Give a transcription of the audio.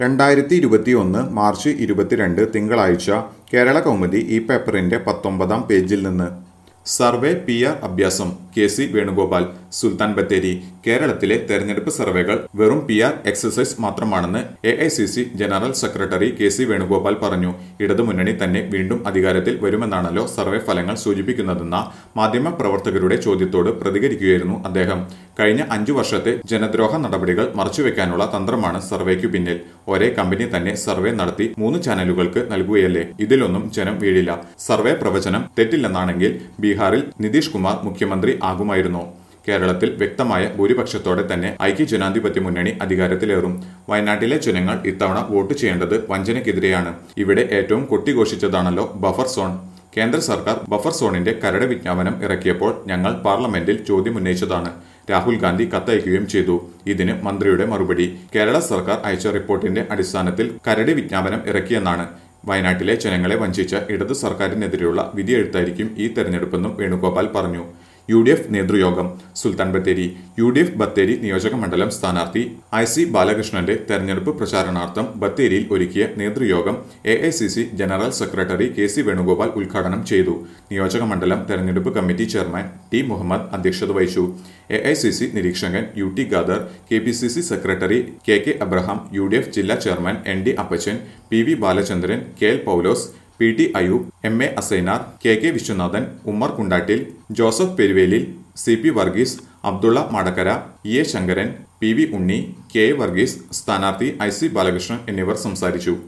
രണ്ടായിരത്തി ഇരുപത്തി ഒന്ന് മാർച്ച് ഇരുപത്തിരണ്ട് തിങ്കളാഴ്ച കേരള കൗമുദി ഈ പേപ്പറിന്റെ പത്തൊമ്പതാം പേജിൽ നിന്ന് സർവേ പി ആർ അഭ്യാസം കെ സി വേണുഗോപാൽ സുൽത്താൻ ബത്തേരി കേരളത്തിലെ തെരഞ്ഞെടുപ്പ് സർവേകൾ വെറും പി ആർ എക്സസൈസ് മാത്രമാണെന്ന് A I C C general secretary K C Venugopal പറഞ്ഞു ഇടതുമുന്നണി തന്നെ വീണ്ടും അധികാരത്തിൽ വരുമെന്നാണല്ലോ സർവേ ഫലങ്ങൾ സൂചിപ്പിക്കുന്നതെന്ന മാധ്യമ പ്രവർത്തകരുടെ ചോദ്യത്തോട് പ്രതികരിക്കുകയായിരുന്നു അദ്ദേഹം കഴിഞ്ഞ അഞ്ചു വർഷത്തെ ജനദ്രോഹ നടപടികൾ മറച്ചുവെക്കാനുള്ള തന്ത്രമാണ് സർവേക്കു പിന്നിൽ ഒരേ കമ്പനി തന്നെ സർവേ നടത്തി മൂന്ന് ചാനലുകൾക്ക് നൽകുകയല്ലേ ഇതിലൊന്നും ജനം വീഴില്ല സർവേ പ്രവചനം തെറ്റില്ലെന്നാണെങ്കിൽ ബീഹാറിൽ നിതീഷ് കുമാർ മുഖ്യമന്ത്രി ആകുമായിരുന്നു കേരളത്തിൽ വ്യക്തമായ ഭൂരിപക്ഷത്തോടെ തന്നെ ഐക്യ ജനാധിപത്യ മുന്നണി അധികാരത്തിലേറും വയനാട്ടിലെ ജനങ്ങൾ ഇത്തവണ വോട്ട് ചെയ്യേണ്ടത് വഞ്ചനയ്ക്കെതിരെയാണ് ഇവിടെ ഏറ്റവും കൊട്ടിഘോഷിച്ചതാണല്ലോ ബഫർ സോൺ കേന്ദ്ര സർക്കാർ ബഫർ സോണിന്റെ കരട് വിജ്ഞാപനം ഇറക്കിയപ്പോൾ ഞങ്ങൾ പാർലമെന്റിൽ ചോദ്യമുന്നയിച്ചതാണ് രാഹുൽ ഗാന്ധി കത്തയക്കുകയും ചെയ്തു ഇതിന് മന്ത്രിയുടെ മറുപടി കേരള സർക്കാർ അയച്ച റിപ്പോർട്ടിന്റെ അടിസ്ഥാനത്തിൽ കരട് വിജ്ഞാപനം ഇറക്കിയെന്നാണ് വയനാട്ടിലെ ജനങ്ങളെ വഞ്ചിച്ച ഇടതു സർക്കാരിനെതിരെയുള്ള വിധിയെഴുത്തായിരിക്കും ഈ തെരഞ്ഞെടുപ്പെന്നും വേണുഗോപാൽ പറഞ്ഞു യു ഡി എഫ് നേതൃയോഗം Sultan Bathery U D F Bathery നിയോജക മണ്ഡലം സ്ഥാനാർത്ഥി ഐ സി ബാലകൃഷ്ണന്റെ തെരഞ്ഞെടുപ്പ് പ്രചാരണാർത്ഥം ബത്തേരിയിൽ ഒരുക്കിയ നേതൃയോഗം A I C C general secretary K C Venugopal ഉദ്ഘാടനം ചെയ്തു നിയോജക മണ്ഡലം തെരഞ്ഞെടുപ്പ് കമ്മിറ്റി ചെയർമാൻ ടി മുഹമ്മദ് അധ്യക്ഷത വഹിച്ചു എ ഐ സി സി നിരീക്ഷകൻ U T Khader K P C C secretary K K Abraham U D F ജില്ലാ chairman N D Appachan P V Balachandran K L Paulose P T Ayub M A Asainar K K Viswanathan Ummer Kundattil Joseph Peruvelil C P Varghese Abdulla Madakkara E A Sankaran P V Unni K A Varghese സ്ഥാനാർത്ഥി I C Balakrishnan എന്നിവർ സംസാരിച്ചു